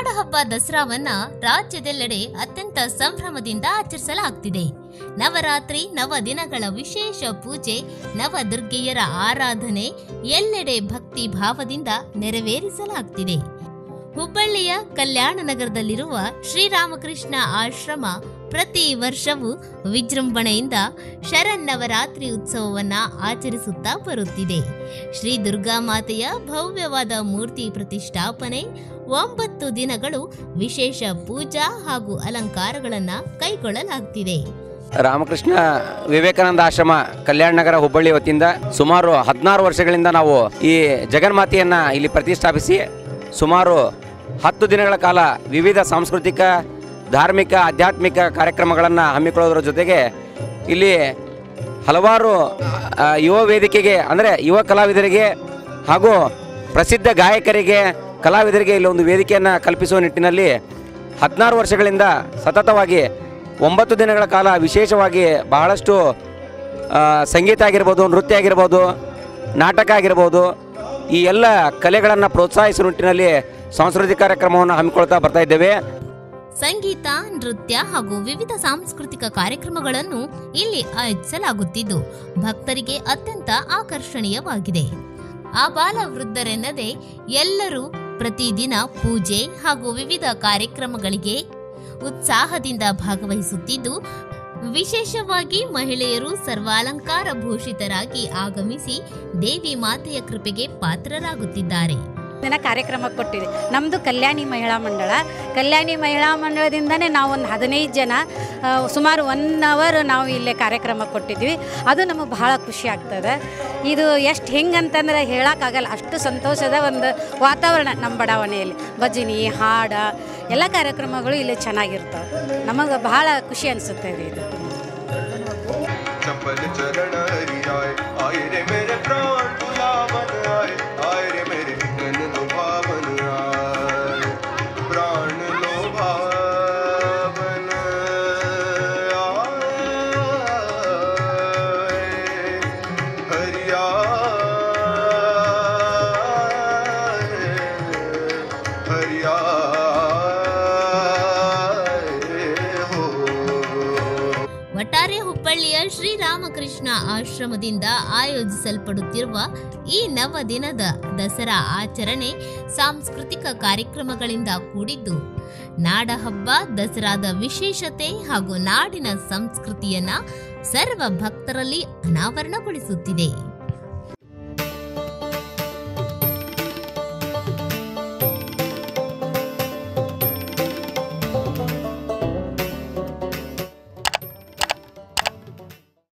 ನಾಡಹಬ್ಬ ದಸರಾವನ್ನ ರಾಜ್ಯದೆಲ್ಲೆಡೆ ಅತ್ಯಂತ ಸಂಭ್ರಮದಿಂದ ಆಚರಿಸಲಾಗ್ತಿದೆ ನವರಾತ್ರಿ ನವ ದಿನಗಳ ವಿಶೇಷ ಪೂಜೆ ನವದುರ್ಗೆಯರ ಆರಾಧನೆ ಎಲ್ಲೆಡೆ ಭಕ್ತಿ ಭಾವದಿಂದ ನೆರವೇರಿಸಲಾಗ್ತಿದೆ ಹುಬ್ಬಳ್ಳಿಯ ಕಲ್ಯಾಣ ನಗರದಲ್ಲಿರುವ ಶ್ರೀರಾಮಕೃಷ್ಣ ಆಶ್ರಮ ಪ್ರತಿ ವರ್ಷವೂ ವಿಜೃಂಭಣೆಯಿಂದ ಶರನ್ನವರಾತ್ರಿ ಉತ್ಸವವನ್ನ ಆಚರಿಸುತ್ತಾ ಬರುತ್ತಿದೆ ಶ್ರೀ ದುರ್ಗಾ ಮಾತೆಯ ಭವ್ಯವಾದ ಮೂರ್ತಿ ಪ್ರತಿಷ್ಠಾಪನೆ ಒಂಬತ್ತು ದಿನಗಳು ವಿಶೇಷ ಪೂಜಾ ಹಾಗೂ ಅಲಂಕಾರಗಳನ್ನ ಕೈಗೊಳ್ಳಲಾಗ್ತಿದೆ ರಾಮಕೃಷ್ಣ ವಿವೇಕಾನಂದ ಆಶ್ರಮ ಕಲ್ಯಾಣ ನಗರ ಹುಬ್ಬಳ್ಳಿ ವತಿಯಿಂದ ಸುಮಾರು ಹದಿನಾರು ವರ್ಷಗಳಿಂದ ನಾವು ಈ ಜಗನ್ಮಾತೆಯನ್ನು ಇಲ್ಲಿ ಪ್ರತಿಷ್ಠಾಪಿಸಿ ಸುಮಾರು ಹತ್ತು ದಿನಗಳ ಕಾಲ ವಿವಿಧ ಸಾಂಸ್ಕೃತಿಕ ಧಾರ್ಮಿಕ ಆಧ್ಯಾತ್ಮಿಕ ಕಾರ್ಯಕ್ರಮಗಳನ್ನು ಹಮ್ಮಿಕೊಳ್ಳೋದ್ರ ಜೊತೆಗೆ ಇಲ್ಲಿ ಹಲವಾರು ಆ, ಯುವ ವೇದಿಕೆಗೆ ಅಂದರೆ ಯುವ ಕಲಾವಿದರಿಗೆ ಹಾಗೂ ಪ್ರಸಿದ್ಧ ಗಾಯಕರಿಗೆ ಕಲಾವಿದರಿಗೆ ಇಲ್ಲಿ ಒಂದು ವೇದಿಕೆಯನ್ನು ಕಲ್ಪಿಸುವ ನಿಟ್ಟಿನಲ್ಲಿ ಹದಿನಾರು ವರ್ಷಗಳಿಂದ ಸತತವಾಗಿ ಒಂಬತ್ತು ದಿನಗಳ ಕಾಲ ವಿಶೇಷವಾಗಿ ಬಹಳಷ್ಟು ಆ, ಸಂಗೀತ ಆಗಿರ್ಬೋದು ನೃತ್ಯ ಆಗಿರ್ಬೋದು ನಾಟಕ ಆಗಿರ್ಬೋದು ಈ ಎಲ್ಲ ಕಲೆಗಳನ್ನು ಪ್ರೋತ್ಸಾಹಿಸುವ ನಿಟ್ಟಿನಲ್ಲಿ ಸಾಂಸ್ಕೃತಿಕ ಕಾರ್ಯಕ್ರಮವನ್ನು ಹಮ್ಮಿಕೊಳ್ತಾ ಬರ್ತಾ ಇದ್ದೇವೆ ಸಂಗೀತ ನೃತ್ಯ ಹಾಗೂ ವಿವಿಧ ಸಾಂಸ್ಕೃತಿಕ ಕಾರ್ಯಕ್ರಮಗಳನ್ನು ಇಲ್ಲಿ ಆಯೋಜಿಸಲಾಗುತ್ತಿದ್ದು ಭಕ್ತರಿಗೆ ಅತ್ಯಂತ ಆಕರ್ಷಣೀಯವಾಗಿದೆ ಆಬಾಲ ವೃದ್ಧರೆನ್ನದೆ ಎಲ್ಲರೂ ಪ್ರತಿದಿನ ಪೂಜೆ ಹಾಗೂ ವಿವಿಧ ಕಾರ್ಯಕ್ರಮಗಳಿಗೆ ಉತ್ಸಾಹದಿಂದ ಭಾಗವಹಿಸುತ್ತಿದ್ದು ವಿಶೇಷವಾಗಿ ಮಹಿಳೆಯರು ಸರ್ವಾಲಂಕಾರ ಭೂಷಿತರಾಗಿ ಆಗಮಿಸಿ ದೇವಿ ಮಾತೆಯ ಕೃಪೆಗೆ ಪಾತ್ರರಾಗುತ್ತಿದ್ದಾರೆ ದಿನ ಕಾರ್ಯಕ್ರಮ ಕೊಟ್ಟಿದೆ ನಮ್ಮದು ಕಲ್ಯಾಣಿ ಮಹಿಳಾ ಮಂಡಳ ಕಲ್ಯಾಣಿ ಮಹಿಳಾ ಮಂಡಳದಿಂದನೇ ನಾವು ಒಂದು ಹದಿನೈದು ಜನ ಆ, ಸುಮಾರು ಒನ್ ಅವರ್ ನಾವು ಇಲ್ಲೇ ಕಾರ್ಯಕ್ರಮ ಕೊಟ್ಟಿದ್ವಿ ಅದು ನಮಗೆ ಬಹಳ ಖುಷಿ ಆಗ್ತದೆ ಇದು ಎಷ್ಟು ಹೆಂಗಂತಂದ್ರೆ ಹೇಳೋಕ್ಕಾಗಲ್ಲ ಅಷ್ಟು ಸಂತೋಷದ ಒಂದು ವಾತಾವರಣ ನಮ್ಮ ಬಡಾವಣೆಯಲ್ಲಿ ಭಜನಿ ಹಾಡ ಎಲ್ಲ ಕಾರ್ಯಕ್ರಮಗಳು ಇಲ್ಲಿ ಚೆನ್ನಾಗಿರ್ತವೆ ನಮಗೆ ಬಹಳ ಖುಷಿ ಅನಿಸುತ್ತೆ ರೀ ಇದು चंपल चरण हरि आए आए रे मेरे प्राण बुलावन आए आए रे मेरे गण लुभावन आए प्राण लुभावन आए हरि आए हरि आए हो ಒಟ್ಟಾರೆ ಹುಬ್ಬಳ್ಳಿಯ ಶ್ರೀರಾಮಕೃಷ್ಣ ಆಶ್ರಮದಿಂದ ಆಯೋಜಿಸಲ್ಪಡುತ್ತಿರುವ ಈ ನವ ದಿನದ ದಸರಾ ಆಚರಣೆ ಸಾಂಸ್ಕೃತಿಕ ಕಾರ್ಯಕ್ರಮಗಳಿಂದ ಕೂಡಿದ್ದು ನಾಡಹಬ್ಬ ದಸರಾದ ವಿಶೇಷತೆ ಹಾಗೂ ನಾಡಿನ ಸಂಸ್ಕೃತಿಯನ್ನ ಸರ್ವ ಭಕ್ತರಲ್ಲಿ ಅನಾವರಣಗೊಳಿಸುತ್ತಿದೆ